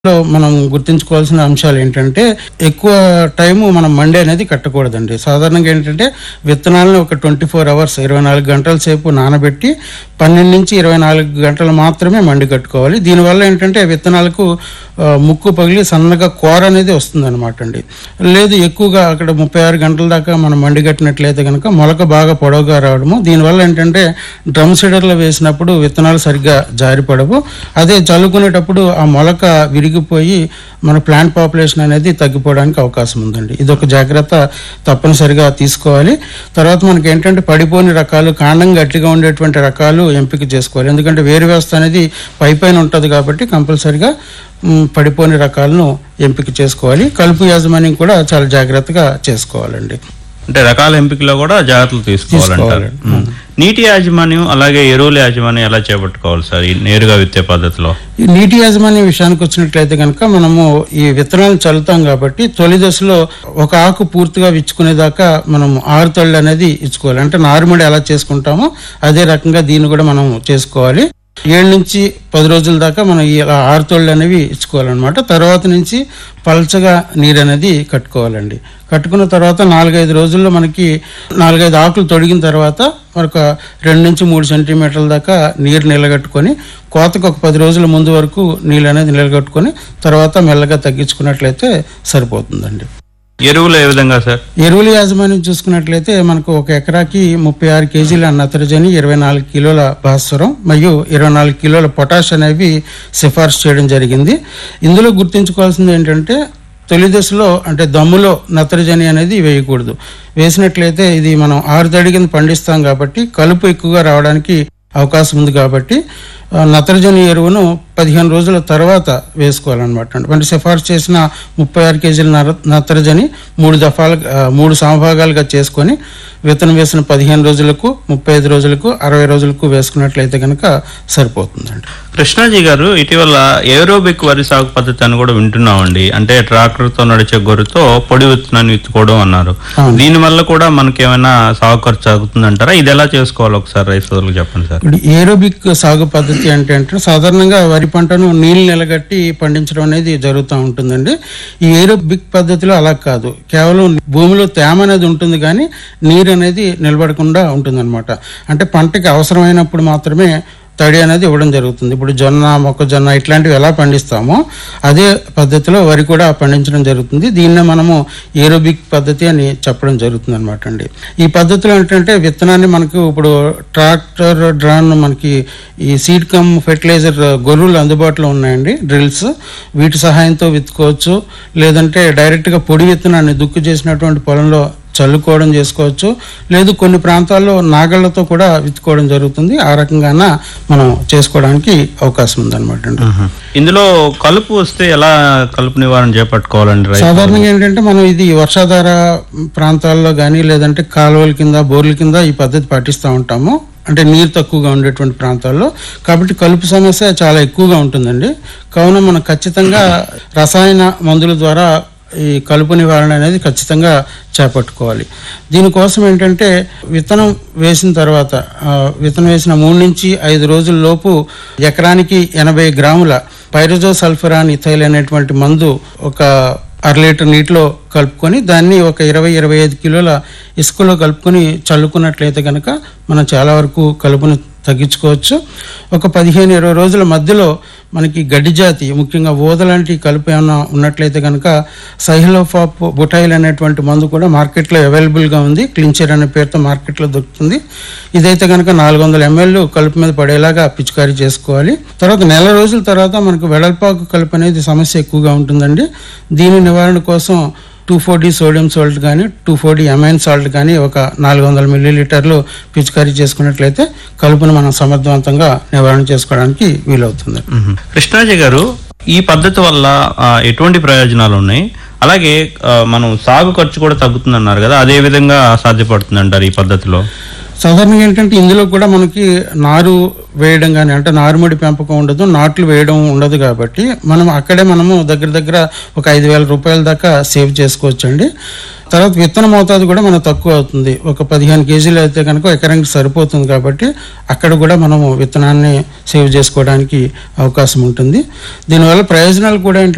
లో మనం గుర్తుంచుకోవాల్సిన అంశాలు ఏంటంటే ఎక్కువ టైము మనం మండే అనేది కట్టకూడదండి సాధారణంగా ఏంటంటే విత్తనాలను ఒక ట్వంటీ ఫోర్ అవర్స్ ఇరవై నాలుగు గంటల సేపు నానబెట్టి పన్నెండు నుంచి ఇరవై నాలుగు గంటలు మాత్రమే మండి కట్టుకోవాలి దీనివల్ల ఏంటంటే విత్తనాలకు ఆ, ముక్కు పగిలి సన్నగా కూర అనేది వస్తుంది అనమాట అండి లేదు ఎక్కువగా అక్కడ ముప్పై ఆరు గంటల దాకా మనం మండి కట్టినట్లయితే కనుక మొలక బాగా పొడవుగా రావడము దీనివల్ల ఏంటంటే డ్రమ్ సీడర్లో వేసినప్పుడు విత్తనాలు సరిగ్గా జారిపడవు అదే చల్లుకునేటప్పుడు ఆ మొలక విరిగిపోయి మన ప్లాంట్ పాపులేషన్ అనేది తగ్గిపోవడానికి అవకాశం ఉందండి ఇది ఒక జాగ్రత్త తప్పనిసరిగా తీసుకోవాలి తర్వాత మనకి ఏంటంటే పడిపోని రకాలు కాండం గట్టిగా ఉండేటువంటి రకాలు ఎంపిక చేసుకోవాలి ఎందుకంటే వేరు వ్యవస్థ అనేది పై పైన ఉంటుంది కాబట్టి కంపల్సరిగా మ్, పడిపోని రకాలను ఎంపిక చేసుకోవాలి కలుపు యాజమాన్యం కూడా చాలా జాగ్రత్తగా చేసుకోవాలండి అంటే రకాల ఎంపికలో కూడా జాగ్రత్తలు తీసుకోవాలంటారు తీసుకోవాలి. ఉం. నీటి యాజమాన్యం అలాగే ఎరువుల యాజమాన్యం ఎలా చేపట్టుకోవాలి సార్ ఈ నేరుగా విత్తే పద్ధతిలో ఈ నీటి యాజమాన్యం విషయానికి వచ్చినట్లయితే కనుక మనము ఈ విత్తనాలు చల్లుతాం కాబట్టి తొలి దశలో ఒక ఆకు పూర్తిగా విచ్చుకునేదాకా మనం ఆరు తళ్ళు అనేది ఇచ్చుకోవాలి అంటే నారుమడి ఎలా చేసుకుంటామో అదే రకంగా దీన్ని కూడా మనం చేసుకోవాలి ఏడు నుంచి పది రోజుల దాకా మనం ఈ ఇలా ఆరు తొళ్ళు అనేవి ఇచ్చుకోవాలన్నమాట తర్వాత నుంచి పల్చగా నీరు అనేది కట్టుకోవాలండి కట్టుకున్న తర్వాత నాలుగైదు రోజుల్లో మనకి నాలుగైదు ఆకులు తొడిగిన తర్వాత మరొక రెండు నుంచి మూడు సెంటీమీటర్ల దాకా నీరు నిలగట్టుకొని కోతకు ఒక పది రోజుల ముందు వరకు నీళ్ళు అనేది నిలగట్టుకొని తర్వాత మెల్లగా తగ్గించుకున్నట్లయితే సరిపోతుందండి ఎరువులు ఏ విధంగా సార్ ఎరువుల యాజమాన్యం చూసుకున్నట్లయితే మనకు ఒక ఎకరాకి ముప్పై ఆరు కేజీల నత్రజని ఇరవై నాలుగు కిలోల భాస్వరం మరియు ఇరవై నాలుగు కిలోల పొటాష్ అనేవి సిఫార్సు చేయడం జరిగింది ఇందులో గుర్తుంచుకోవాల్సింది ఏంటంటే తొలి దశలో అంటే దమ్ములో నత్రజని అనేది వేయకూడదు వేసినట్లయితే ఇది మనం ఆరు తడి కింద పండిస్తాం కాబట్టి కలుపు ఎక్కువగా రావడానికి అవకాశం ఉంది కాబట్టి ఆ, నత్రజని ఎరువును పదిహేను రోజుల తర్వాత వేసుకోవాలన్నమాట అంటే సిఫార్సు చేసిన ముప్పై ఆరు కేజీల నర- నత్రజని మూడు దఫాలు మూడు సమభాగాలుగా చేసుకొని విత్తనం వేసిన పదిహేను రోజులకు ముప్పై ఐదు రోజులకు అరవై రోజులకు వేసుకున్నట్లయితే కనుక సరిపోతుందండి కృష్ణాజీ గారు ఇటీవల ఏరోబిక్ వరి సాగు పద్ధతి అని కూడా వింటున్నామండి అంటే ట్రాక్టర్ తో నడిచే గొర్రెతో పొడి విత్తనాన్ని విత్తుకోవడం అన్నారు అవును. దీని వల్ల కూడా మనకి ఏమైనా సాగు ఖర్చు ఆగుతుందంటారా ఇది ఎలా చేసుకోవాలి ఒకసారి రైతు సోదరులకు చెప్పండి సార్ ఇప్పుడు ఏరోబిక్ సాగు పద్ధతి అంటే అంటే సాధారణంగా వరి పంటను నీళ్లు నిలగట్టి పండించడం అనేది జరుగుతూ ఉంటుందండి ఈ ఏరోబిక్ పద్ధతిలో అలా కాదు కేవలం భూమిలో తేమ అనేది ఉంటుంది కానీ నీరు అనేది నిలబడకుండా ఉంటుందన్నమాట అంటే పంటకి అవసరమైనప్పుడు మాత్రమే తడి అనేది ఇవ్వడం జరుగుతుంది ఇప్పుడు జొన్న మొక్కజొన్న ఇట్లాంటివి ఎలా పండిస్తామో అదే పద్ధతిలో వరి కూడా పండించడం జరుగుతుంది దీన్నే మనము ఏరోబిక్ పద్ధతి అని చెప్పడం జరుగుతుంది అనమాట అండి ఈ పద్ధతిలో ఏంటంటే విత్తనాన్ని మనకు ఇప్పుడు ట్రాక్టర్ డ్రాన్ మనకి ఈ సీడ్ కమ్ ఫెర్టిలైజర్ గొర్రెలు అందుబాటులో ఉన్నాయండి డ్రిల్స్ వీటి సహాయంతో విత్తుకోవచ్చు లేదంటే డైరెక్ట్గా పొడి విత్తనాన్ని దుక్కు చేసినటువంటి పొలంలో చల్లుకోవడం చేసుకోవచ్చు లేదు కొన్ని ప్రాంతాల్లో నాగళ్లతో కూడా విత్తుకోవడం జరుగుతుంది ఆ రకంగాన మనం చేసుకోవడానికి అవకాశం ఉందన్నమాట అండి ఇందులో కలుపు వస్తే ఎలా కలుపు నివారణ చేపట్టుకోవాలండి రైతు సాధారణంగా ఏంటంటే మనం ఇది వర్షాధార ప్రాంతాల్లో కానీ లేదంటే కాలువల కింద బోర్ల కింద ఈ పద్ధతి పాటిస్తూ ఉంటాము అంటే నీరు తక్కువగా ఉండేటువంటి ప్రాంతాల్లో కాబట్టి కలుపు సమస్య చాలా ఎక్కువగా ఉంటుందండి కావున మనం ఖచ్చితంగా రసాయన మందుల ద్వారా ఈ కలుపు నివారణ అనేది ఖచ్చితంగా చేపట్టుకోవాలి దీనికోసం ఏంటంటే విత్తనం వేసిన తర్వాత ఆ, విత్తనం వేసిన మూడు నుంచి ఐదు రోజుల లోపు ఎకరానికి ఎనభై గ్రాముల పైరజో సల్ఫరాన్ ఇథైల్ అనేటువంటి మందు ఒక అర లీటర్ నీటిలో కలుపుకొని దాన్ని ఒక ఇరవై ఇరవై ఐదు కిలోల ఇసుకలో కలుపుకొని చల్లుకున్నట్లయితే కనుక మనం చాలా వరకు కలుపును తగ్గించుకోవచ్చు ఒక పదిహేను ఇరవై రోజుల మధ్యలో మనకి గడ్డి జాతి ముఖ్యంగా ఊద లాంటి కలుపు ఏమైనా ఉన్నట్లయితే కనుక సైహలోఫాప్ బుటైల్ అనేటువంటి మందు కూడా మార్కెట్లో అవైలబుల్గా ఉంది క్లించర్ అనే పేరుతో మార్కెట్లో దొరుకుతుంది ఇదైతే కనుక నాలుగు వందల ఎంఎల్ కలుపు మీద పడేలాగా పిచికారీ చేసుకోవాలి తర్వాత నెల రోజుల తర్వాత మనకు వెడల్పాకు కలుపు అనేది సమస్య ఎక్కువగా ఉంటుందండి దీని నివారణ కోసం two four D sodium salt కానీ two four D amine salt కానీ ఒక నాలుగు వందల మిల్లీలీటర్లు పిచికారీ చేసుకున్నట్లయితే కలుపును మనం సమర్థవంతంగా నివారణ చేసుకోవడానికి వీలవుతుంది మ్మ్. కృష్ణాజీ గారు ఈ పద్ధతి వల్ల ఆ, ఎటువంటి ప్రయోజనాలు ఉన్నాయి అలాగే ఆ, మనం సాగు ఖర్చు కూడా తగ్గుతుందన్నారు కదా అదే విధంగా సాధ్యపడుతుంది అంటారు ఈ పద్ధతిలో సాధారణంగా ఏంటంటే ఇందులో కూడా మనకి నారు వేయడం కానీ అంటే నారుమడి పెంపకం ఉండదు నాట్లు వేయడం ఉండదు కాబట్టి మనం అక్కడే మనము దగ్గర దగ్గర ఒక ఐదు వేల రూపాయల దాకా సేవ్ చేసుకోవచ్చండి తర్వాత విత్తన మోతాదు కూడా మనకు తక్కువ అవుతుంది ఒక పదిహేను కేజీలు అయితే కనుక ఎకరానికి సరిపోతుంది కాబట్టి అక్కడ కూడా మనము విత్తనాన్ని సేవ్ చేసుకోవడానికి అవకాశం ఉంటుంది దీనివల్ల ప్రయోజనాలు కూడా ఏంటంటే